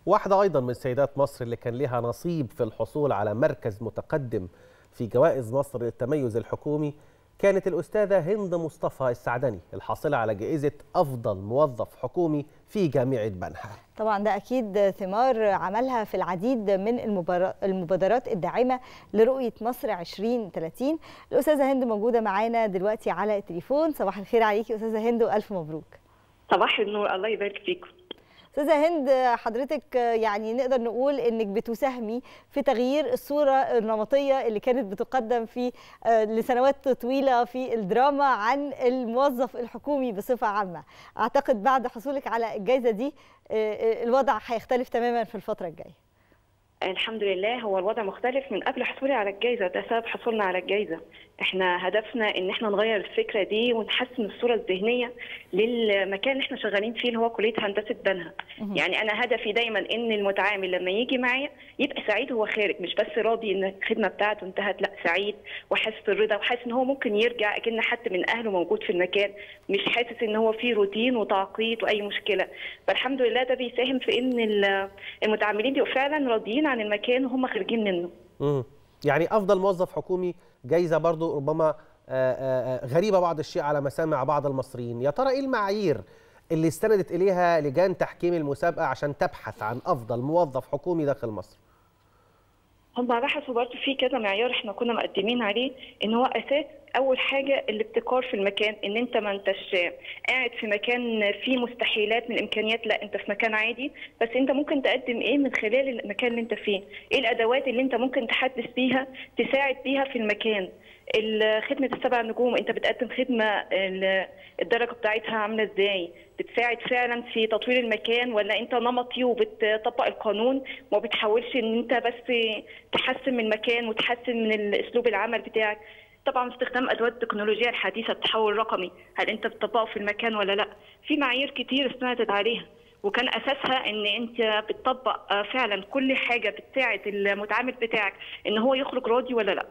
واحدة أيضا من سيدات مصر اللي كان لها نصيب في الحصول على مركز متقدم في جوائز مصر للتميز الحكومي كانت الأستاذة هند مصطفى السعدني الحاصلة على جائزة أفضل موظف حكومي في جامعة بنها طبعا ده أكيد ثمار عملها في العديد من المبادرات الداعمة لرؤية مصر 2030 الأستاذة هند موجودة معانا دلوقتي على التليفون صباح الخير عليكي أستاذة هند وألف مبروك صباح النور الله يبارك فيكم استاذه هند حضرتك يعني نقدر نقول انك بتساهمي في تغيير الصوره النمطيه اللي كانت بتقدم في لسنوات طويله في الدراما عن الموظف الحكومي بصفه عامه اعتقد بعد حصولك على الجائزه دي الوضع هيختلف تماما في الفتره الجايه الحمد لله هو الوضع مختلف من قبل حصولي على الجائزه ده سبب حصولنا على الجائزه احنا هدفنا ان احنا نغير الفكره دي ونحسن الصوره الذهنيه للمكان اللي احنا شغالين فيه اللي هو كليه هندسه بنها يعني انا هدفي دايما ان المتعامل لما يجي معايا يبقى سعيد وهو خارج مش بس راضي ان الخدمه بتاعته انتهت لا سعيد وحاسس بالرضا وحاسس ان هو ممكن يرجع اكن حد من اهله موجود في المكان مش حاسس ان هو فيه روتين وتعقيد واي مشكله فالحمد لله ده بيساهم في ان المتعاملين يبقوا فعلا راضيين عن المكان وهم خارجين منه امم يعني افضل موظف حكومي جايزه برضو ربما آآ آآ غريبه بعض الشيء على مسامع بعض المصريين يا ترى ايه المعايير اللي استندت اليها لجان تحكيم المسابقه عشان تبحث عن افضل موظف حكومي داخل مصر هم بحثوا برضه في كذا معيار احنا كنا مقدمين عليه ان هو اساس اول حاجه الابتكار في المكان ان انت ما انتش قاعد في مكان فيه مستحيلات من الامكانيات لا انت في مكان عادي بس انت ممكن تقدم ايه من خلال المكان اللي انت فيه ايه الادوات اللي انت ممكن تحدث بيها تساعد بيها في المكان خدمه السبع نجوم انت بتقدم خدمه الدرجه بتاعتها عامله ازاي بتساعد فعلا في تطوير المكان ولا انت نمطي وبتطبق القانون وما بتحاولش ان انت بس تحسن من المكان وتحسن من اسلوب العمل بتاعك طبعا استخدام ادوات التكنولوجيا الحديثه التحول الرقمي هل انت بتطبقه في المكان ولا لا في معايير كتير استندت عليها وكان اساسها ان انت بتطبق فعلا كل حاجه بتساعد المتعامل بتاعك ان هو يخرج راضي ولا لا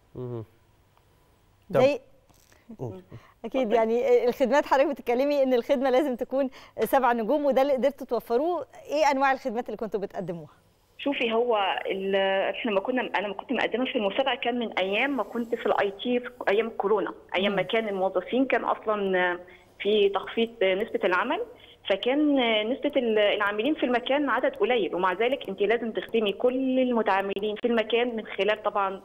زي اكيد يعني الخدمات حضرتك بتتكلمي ان الخدمه لازم تكون سبع نجوم وده اللي قدرتوا توفروه ايه انواع الخدمات اللي كنتوا بتقدموها شوفي هو احنا لما كنا انا ما كنت مقدمه في المسابقه كان من ايام ما كنت في الاي تي في ايام الكورونا ايام ما كان الموظفين كان اصلا في تخفيض نسبه العمل فكان نسبه العاملين في المكان عدد قليل ومع ذلك انت لازم تخدمي كل المتعاملين في المكان من خلال طبعا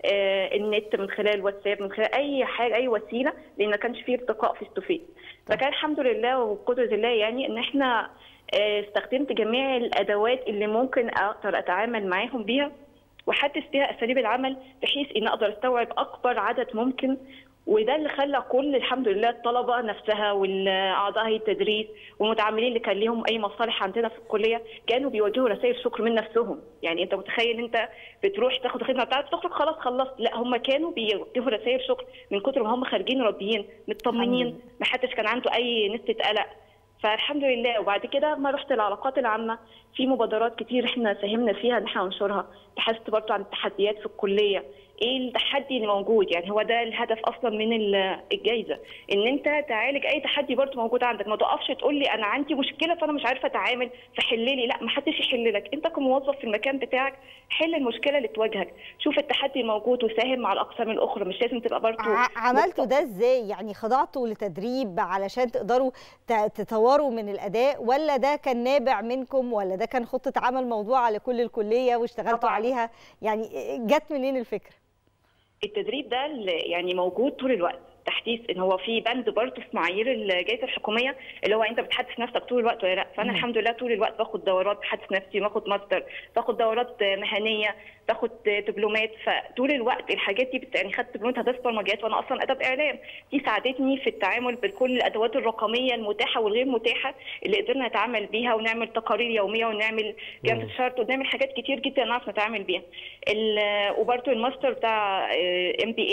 النت من خلال الواتساب من خلال اي حاجه اي وسيله لان ما كانش فيه ارتقاء في السوفيت فكان الحمد لله وبقدره الله يعني ان احنا استخدمت جميع الادوات اللي ممكن اقدر اتعامل معاهم بيها واحدث بيها اساليب العمل بحيث ان اقدر استوعب اكبر عدد ممكن وده اللي خلى كل الحمد لله الطلبه نفسها والاعضاء هيئه التدريس والمتعاملين اللي كان ليهم اي مصالح عندنا في الكليه كانوا بيوجهوا رسائل شكر من نفسهم يعني انت متخيل انت بتروح تاخد الخدمه بتاعتك تخرج خلاص خلصت لا هم كانوا بيوجهوا رسائل شكر من كتر ما هم خارجين راضيين مطمنين ما حدش كان عنده اي نسبه قلق فالحمد لله وبعد كده ما رحت العلاقات العامه في مبادرات كتير احنا ساهمنا فيها ان احنا ننشرها بحثت برضه عن التحديات في الكليه ايه التحدي اللي موجود يعني هو ده الهدف اصلا من الجائزه ان انت تعالج اي تحدي برضه موجود عندك ما تقفش تقول لي انا عندي مشكله فانا مش عارفه اتعامل فحل لي لا ما حدش يحل لك انت كموظف في المكان بتاعك حل المشكله اللي تواجهك شوف التحدي الموجود وساهم مع الاقسام الاخرى مش لازم تبقى برضه عملتوا ده ازاي يعني خضعتوا لتدريب علشان تقدروا تطوروا من الاداء ولا ده كان نابع منكم ولا ده كان خطه عمل موضوع لكل الكليه واشتغلتوا طبعا. عليها يعني جت منين الفكره التدريب ده يعني موجود طول الوقت تحديث ان هو في بند برضه في معايير الجائزه الحكوميه اللي هو انت بتحدث نفسك طول الوقت ولا لا فانا الحمد لله طول الوقت باخد دورات بحدث نفسي باخد ماستر باخد دورات مهنيه باخد دبلومات فطول الوقت الحاجات دي بت... يعني خدت دبلومات هندسه برمجيات وانا اصلا ادب اعلام دي ساعدتني في التعامل بكل الادوات الرقميه المتاحه والغير متاحه اللي قدرنا نتعامل بيها ونعمل تقارير يوميه ونعمل جلسه شرط ونعمل حاجات كتير جدا نعرف نتعامل بيها ال... وبرده الماستر بتاع ام بي اي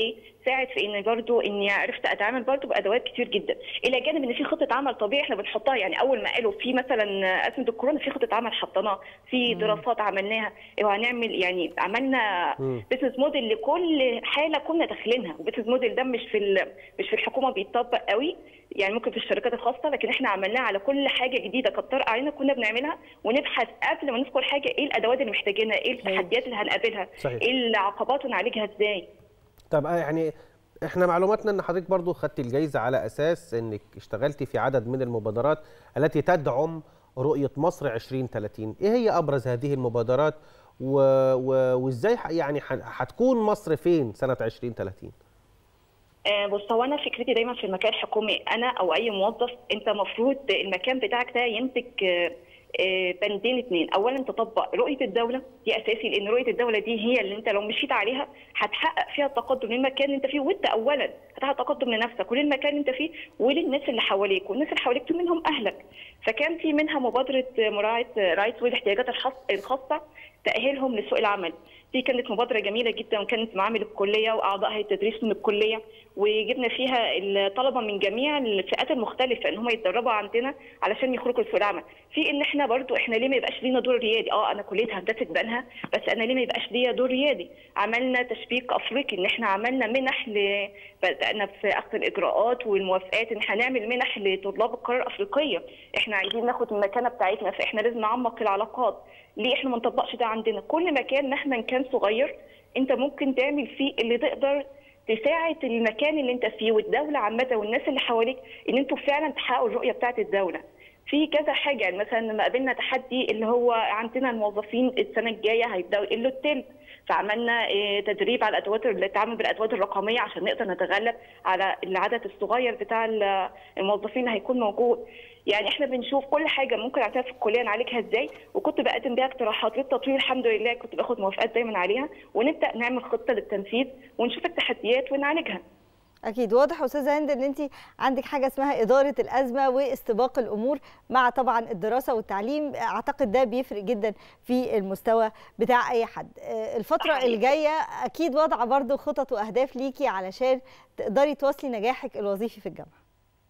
ساعد في ان برضو اني عرفت اتعامل برضو بادوات كتير جدا الى جانب ان في خطه عمل طبيعي احنا بنحطها يعني اول ما قالوا في مثلا ازمه الكورونا في خطه عمل حطيناها في دراسات عملناها وهنعمل يعني عملنا مم. بزنس موديل لكل حاله كنا داخلينها وبزنس موديل ده مش في ال- مش في الحكومه بيتطبق قوي يعني ممكن في الشركات الخاصه لكن احنا عملناه على كل حاجه جديده كانت طارئه علينا كنا بنعملها ونبحث قبل ما ندخل حاجه ايه الادوات اللي محتاجينها ايه التحديات اللي هنقابلها صحيح. ايه العقبات ونعالجها ازاي طب آه يعني احنا معلوماتنا ان حضرتك برضو خدتي الجائزه على اساس انك اشتغلتي في عدد من المبادرات التي تدعم رؤيه مصر 2030 ايه هي ابرز هذه المبادرات و... و... وازاي ح- يعني ح- هتكون مصر فين سنه 2030 آه، بص هو انا فكرتي دايما في المكان الحكومي انا او اي موظف انت المفروض المكان بتاعك ده ينتج آه، آه، بندين اثنين اولا تطبق رؤيه الدوله دي اساسي لان رؤيه الدوله دي هي اللي انت لو مشيت عليها هتحقق فيها التقدم للمكان اللي انت فيه وانت اولا هتحقق تقدم لنفسك وللمكان اللي انت فيه وللناس اللي حواليك والناس اللي حواليك دول منهم اهلك فكان في منها مبادره مراعاه رعايه ذوي الاحتياجات الخاص- الخاصه تاهيلهم لسوق العمل دي كانت مبادره جميله جدا وكانت معامل الكليه واعضاء هيئه التدريس من الكليه وجبنا فيها الطلبه من جميع الفئات المختلفه ان هم يتدربوا عندنا علشان يخرجوا لسوق العمل في ان احنا برضو احنا ليه ما يبقاش لينا دور ريادي اه انا كليه هندسه بنها بس انا ليه ما يبقاش ليا دور ريادي عملنا تشبيك افريقي ان احنا عملنا منح ل... بدانا في اخذ الاجراءات والموافقات ان احنا هنعمل منح لطلاب القاره الافريقيه احنا عايزين ناخد المكانه بتاعتنا فاحنا لازم نعمق العلاقات ليه احنا ما نطبقش ده عندنا كل مكان مهما كان صغير انت ممكن تعمل فيه اللي تقدر تساعد المكان اللي انت فيه والدوله عامه والناس اللي حواليك ان انتوا فعلا تحققوا الرؤيه بتاعت الدوله في كذا حاجه يعني مثلا لما قابلنا تحدي اللي هو عندنا الموظفين السنه الجايه هيبداوا يقلوا التلت فعملنا آه، تدريب على الادوات التعامل بالادوات الرقميه عشان نقدر نتغلب على العدد الصغير بتاع ال- الموظفين اللي هيكون موجود يعني احنا بنشوف كل حاجه ممكن نعملها في الكليه نعالجها ازاي وكنت بقدم بيها اقتراحات للتطوير الحمد لله كنت باخد موافقات دايما عليها ونبدا نعمل خطه للتنفيذ ونشوف التحديات ونعالجها اكيد واضح يا استاذه هند ان انت عندك حاجه اسمها اداره الازمه واستباق الامور مع طبعا الدراسه والتعليم اعتقد ده بيفرق جدا في المستوى بتاع اي حد آه، الفتره حقيقي. الجايه اكيد واضعه برضو خطط واهداف ليكي علشان تقدري تواصلي نجاحك الوظيفي في الجامعه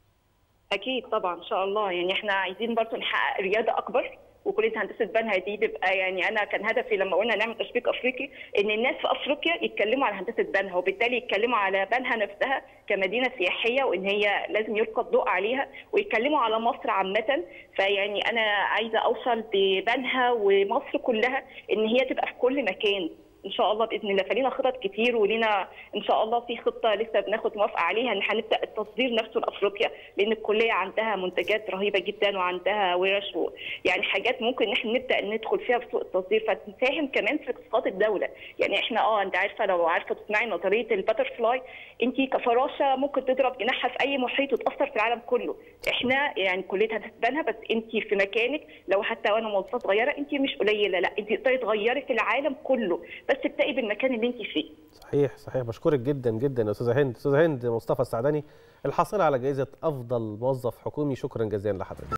اكيد طبعا ان شاء الله يعني احنا عايزين برضه نحقق رياده اكبر وكليه هندسه بنها دي تبقى يعني انا كان هدفي لما قلنا نعمل تشبيك افريقي ان الناس في افريقيا يتكلموا على هندسه بنها وبالتالي يتكلموا على بنها نفسها كمدينه سياحيه وان هي لازم يلقى الضوء عليها ويتكلموا على مصر عامه فيعني انا عايزه اوصل ببنها ومصر كلها ان هي تبقى في كل مكان ان شاء الله باذن الله فلينا خطط كتير ولينا ان شاء الله في خطه لسه بناخد موافقه عليها ان هنبدا التصدير نفسه لافريقيا لان الكليه عندها منتجات رهيبه جدا وعندها ورش و... يعني حاجات ممكن ان احنا نبدا ندخل فيها في سوق التصدير فتساهم كمان في اقتصاد الدوله يعني احنا اه انت عارفه لو عارفه تسمعي نظريه الباتر فلاي انت كفراشه ممكن تضرب جناحها في اي محيط وتاثر في العالم كله احنا يعني كليه هتتبنها بس انت في مكانك لو حتى وانا موظفه صغيره انت مش قليله لا انت تقدري تغيري في العالم كله بس ابدأي بالمكان اللي انت فيه صحيح صحيح بشكرك جدا جدا يا استاذه هند استاذه هند مصطفى السعداني الحاصله على جائزه افضل موظف حكومي شكرا جزيلا لحضرتك